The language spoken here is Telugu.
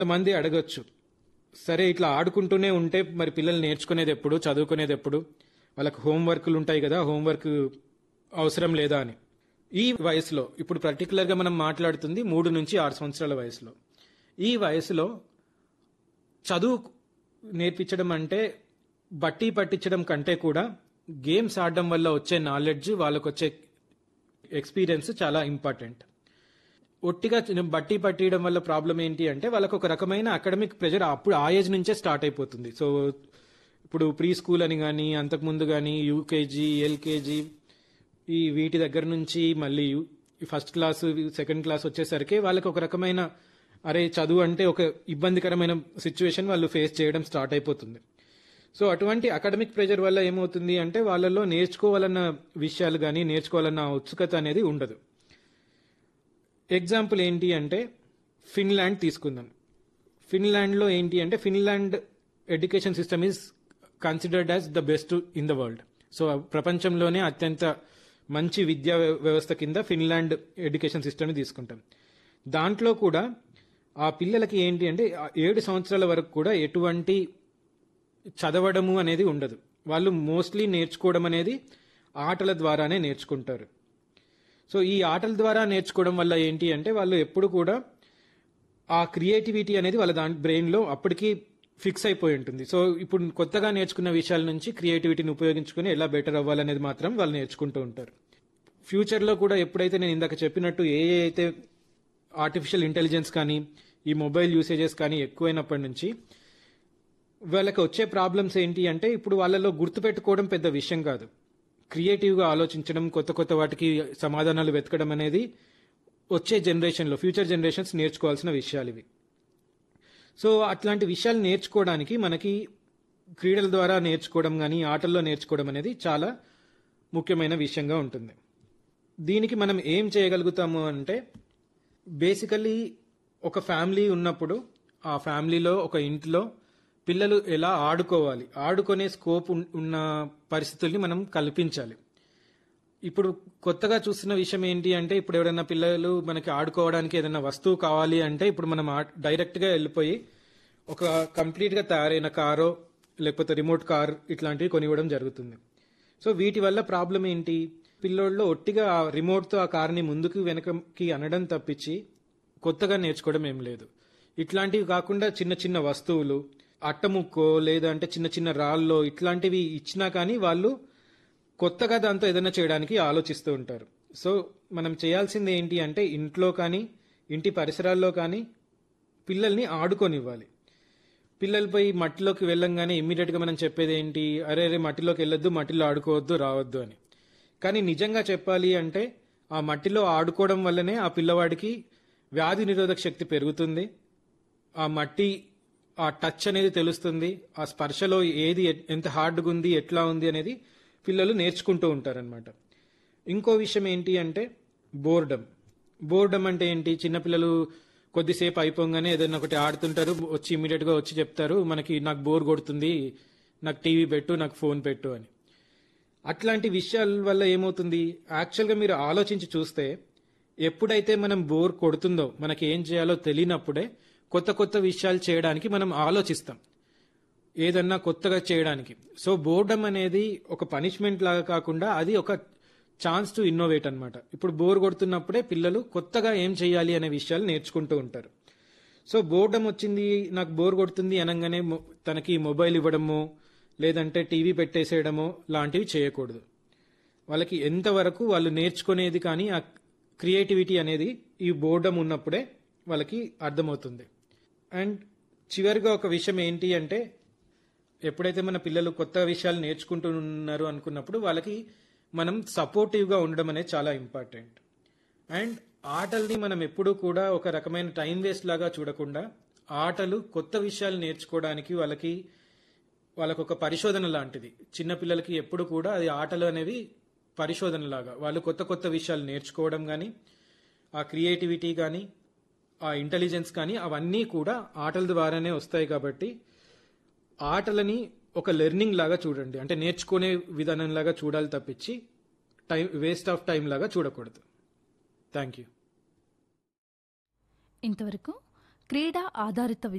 మంది అడగొచ్చు సరే ఇట్లా ఆడుకుంటూనే ఉంటే మరి పిల్లలు నేర్చుకునేది ఎప్పుడు చదువుకునేది ఎప్పుడు వాళ్ళకి హోంవర్క్లు ఉంటాయి కదా హోంవర్క్ అవసరం లేదా అని ఈ వయసులో ఇప్పుడు పర్టికులర్గా మనం మాట్లాడుతుంది మూడు నుంచి ఆరు సంవత్సరాల వయసులో ఈ వయసులో చదువు నేర్పించడం అంటే బట్టి పట్టించడం కంటే కూడా గేమ్స్ ఆడడం వల్ల వచ్చే నాలెడ్జ్ వాళ్ళకు వచ్చే ఎక్స్పీరియన్స్ చాలా ఇంపార్టెంట్ ఒట్టిగా చిన్న బట్టి పట్టియడం వల్ల ప్రాబ్లం ఏంటి అంటే వాళ్ళకు ఒక రకమైన అకాడమిక్ ప్రెషర్ అప్పుడు ఆ ఏజ్ నుంచే స్టార్ట్ అయిపోతుంది సో ఇప్పుడు ప్రీ స్కూల్ అని కానీ అంతకుముందు కానీ యూకేజీ ఎల్కేజీ ఈ వీటి దగ్గర నుంచి మళ్ళీ ఫస్ట్ క్లాస్ సెకండ్ క్లాస్ వచ్చేసరికి వాళ్ళకి ఒక రకమైన అరే చదువు అంటే ఒక ఇబ్బందికరమైన సిచ్యువేషన్ వాళ్ళు ఫేస్ చేయడం స్టార్ట్ అయిపోతుంది సో అటువంటి అకాడమిక్ ప్రెషర్ వల్ల ఏమవుతుంది అంటే వాళ్ళలో నేర్చుకోవాలన్న విషయాలు కానీ నేర్చుకోవాలన్న ఉత్సుకత అనేది ఉండదు ఎగ్జాంపుల్ ఏంటి అంటే ఫిన్లాండ్ తీసుకుందాం ఫిన్లాండ్లో ఏంటి అంటే Finland education system is considered as the best in the world so ప్రపంచంలోనే అత్యంత మంచి విద్యా వ్య- వ్యవస్థ కింద ఫిన్లాండ్ ఎడ్యుకేషన్ సిస్టమ్ని తీసుకుంటాం దాంట్లో కూడా ఆ పిల్లలకి ఏంటి అంటే ఆ ఏడు సంవత్సరాల వరకు కూడా ఎటువంటి చదవడము అనేది ఉండదు వాళ్ళు మోస్ట్లీ నేర్చుకోవడం అనేది ఆటల ద్వారానే నేర్చుకుంటారు సో ఈ ఆటల ద్వారా నేర్చుకోవడం వల్ల ఏంటి అంటే వాళ్ళు ఎప్పుడు కూడా ఆ క్రియేటివిటీ అనేది వాళ్ళ దాని బ్రెయిన్లో అప్పటికి ఫిక్స్ అయిపోయి ఉంటుంది సో ఇప్పుడు కొత్తగా నేర్చుకున్న విషయాల నుంచి క్రియేటివిటీని ఉపయోగించుకొని ఎలా బెటర్ అవ్వాలనేది మాత్రం వాళ్ళు నేర్చుకుంటూ ఉంటారు ఫ్యూచర్లో కూడా ఎప్పుడైతే నేను ఇందాక చెప్పినట్టు ఏ ఏ అయితే ఆర్టిఫిషియల్ ఇంటెలిజెన్స్ కానీ ఈ మొబైల్ యూసేజెస్ కానీ ఎక్కువైనప్పటి నుంచి వాళ్ళకి వచ్చే ప్రాబ్లమ్స్ ఏంటి అంటే ఇప్పుడు వాళ్ళలో గుర్తుపెట్టుకోవడం పెద్ద విషయం కాదు క్రియేటివ్గా ఆలోచించడం కొత్త కొత్త వాటికి సమాధానాలు వెతకడం అనేది వచ్చే జనరేషన్లో ఫ్యూచర్ జనరేషన్స్ నేర్చుకోవాల్సిన విషయాలు ఇవి సో అట్లాంటి విషయాలు నేర్చుకోవడానికి మనకి క్రీడల ద్వారా నేర్చుకోవడం కానీ ఆటల్లో నేర్చుకోవడం అనేది చాలా ముఖ్యమైన విషయంగా ఉంటుంది దీనికి మనం ఏం చేయగలుగుతాము అంటే బేసికల్లీ ఒక ఫ్యామిలీ ఉన్నప్పుడు ఆ ఫ్యామిలీలో ఒక ఇంట్లో పిల్లలు ఎలా ఆడుకోవాలి ఆడుకునే స్కోప్ ఉన్- ఉన్న పరిస్థితుల్ని మనం కల్పించాలి ఇప్పుడు కొత్తగా చూస్తున్న విషయం ఏంటి అంటే ఇప్పుడు ఎవరైనా పిల్లలు మనకి ఆడుకోవడానికి ఏదైనా వస్తువు కావాలి అంటే ఇప్పుడు మనం ఆ- డైరెక్ట్గా వెళ్ళిపోయి ఒక కంప్లీట్గా తయారైన కారో లేకపోతే రిమోట్ కార్ ఇట్లాంటివి కొనివ్వడం జరుగుతుంది సో వీటి వల్ల ప్రాబ్లం ఏంటి పిల్లోళ్ళు ఒట్టిగా ఆ రిమోట్తో ఆ కార్ని ముందుకు వెనకకి అనడం తప్పించి కొత్తగా నేర్చుకోవడం ఏం లేదు ఇట్లాంటివి కాకుండా చిన్న చిన్న వస్తువులు అట్టముక్కో లేదంటే చిన్న చిన్న రాళ్ళో ఇట్లాంటివి ఇచ్చినా కానీ వాళ్ళు కొత్తగా దాంతో ఏదైనా చేయడానికి ఆలోచిస్తూ ఉంటారు సో మనం చేయాల్సింది ఏంటి అంటే ఇంట్లో కానీ ఇంటి పరిసరాల్లో కానీ పిల్లల్ని ఆడుకొనివ్వాలి పిల్లలపై మట్టిలోకి వెళ్ళంగానే ఇమ్మీడియట్గా మనం చెప్పేది ఏంటి అరే అరే మట్టిలోకి వెళ్ళొద్దు మట్టిలో ఆడుకోవద్దు రావద్దు అని కానీ నిజంగా చెప్పాలి అంటే ఆ మట్టిలో ఆడుకోవడం వల్లనే ఆ పిల్లవాడికి వ్యాధి నిరోధక శక్తి పెరుగుతుంది ఆ మట్టి ఆ టచ్ అనేది తెలుస్తుంది ఆ స్పర్శలో ఏది ఎ- ఎంత హార్డ్గా ఉంది ఎట్లా ఉంది అనేది పిల్లలు నేర్చుకుంటూ ఉంటారనమాట ఇంకో విషయం ఏంటి అంటే బోర్డమ్ బోర్డమ్ అంటే ఏంటి చిన్నపిల్లలు కొద్దిసేపు అయిపోగానే ఏదైనా ఒకటి ఆడుతుంటారు వచ్చి ఇమీడియట్ గా వచ్చి చెప్తారు మనకి నాకు బోర్ కొడుతుంది నాకు టీవీ పెట్టు నాకు ఫోన్ పెట్టు అని అట్లాంటి విషయాల వల్ల ఏమవుతుంది యాక్చువల్గా మీరు ఆలోచించి చూస్తే ఎప్పుడైతే మనం బోర్ కొడుతుందో మనకి ఏం చేయాలో తెలియనప్పుడే కొత్త కొత్త విషయాలు చేయడానికి మనం ఆలోచిస్తాం ఏదన్నా కొత్తగా చేయడానికి సో బోర్డమ్ అనేది ఒక పనిష్మెంట్ లాగా కాకుండా అది ఒక ఛాన్స్ టు ఇన్నోవేట్ అన్నమాట ఇప్పుడు బోర్ కొడుతున్నప్పుడే పిల్లలు కొత్తగా ఏం చేయాలి అనే విషయాలు నేర్చుకుంటూ ఉంటారు సో బోర్డమ్ వచ్చింది నాకు బోర్ కొడుతుంది అనగానే మొ- తనకి మొబైల్ ఇవ్వడము లేదంటే టీవీ పెట్టేసేయడమో లాంటివి చేయకూడదు వాళ్ళకి ఎంతవరకు వాళ్ళు నేర్చుకునేది కానీ ఆ క్రియేటివిటీ అనేది ఈ బోర్డమ్ ఉన్నప్పుడే వాళ్ళకి అర్థమవుతుంది అండ్ చివరిగా ఒక విషయం ఏంటి అంటే ఎప్పుడైతే మన పిల్లలు కొత్త విషయాలు నేర్చుకుంటున్నారు అనుకున్నప్పుడు వాళ్ళకి మనం సపోర్టివ్గా ఉండడం అనేది చాలా ఇంపార్టెంట్ అండ్ ఆటల్ని మనం ఎప్పుడూ కూడా ఒక రకమైన టైం వేస్ట్ లాగా చూడకుండా ఆటలు కొత్త విషయాలు నేర్చుకోవడానికి వాళ్ళకి వాళ్ళకు ఒక పరిశోధన లాంటిది చిన్న పిల్లలకి ఎప్పుడు కూడా అది ఆటలు అనేవి పరిశోధన లాగా వాళ్ళు కొత్త కొత్త విషయాలు నేర్చుకోవడం కానీ ఆ క్రియేటివిటీ కానీ ఆ ఇంటెలిజెన్స్ కానీ అవన్నీ కూడా ఆటల ద్వారానే వస్తాయి కాబట్టి ఆటలని ఒక లెర్నింగ్ లాగా చూడండి అంటే నేర్చుకునే విధానం లాగా చూడాలి తప్పించి టైం వేస్ట్ ఆఫ్ టైం లాగా చూడకూడదు థ్యాంక్ యూ ఇంతవరకు క్రీడా ఆధారిత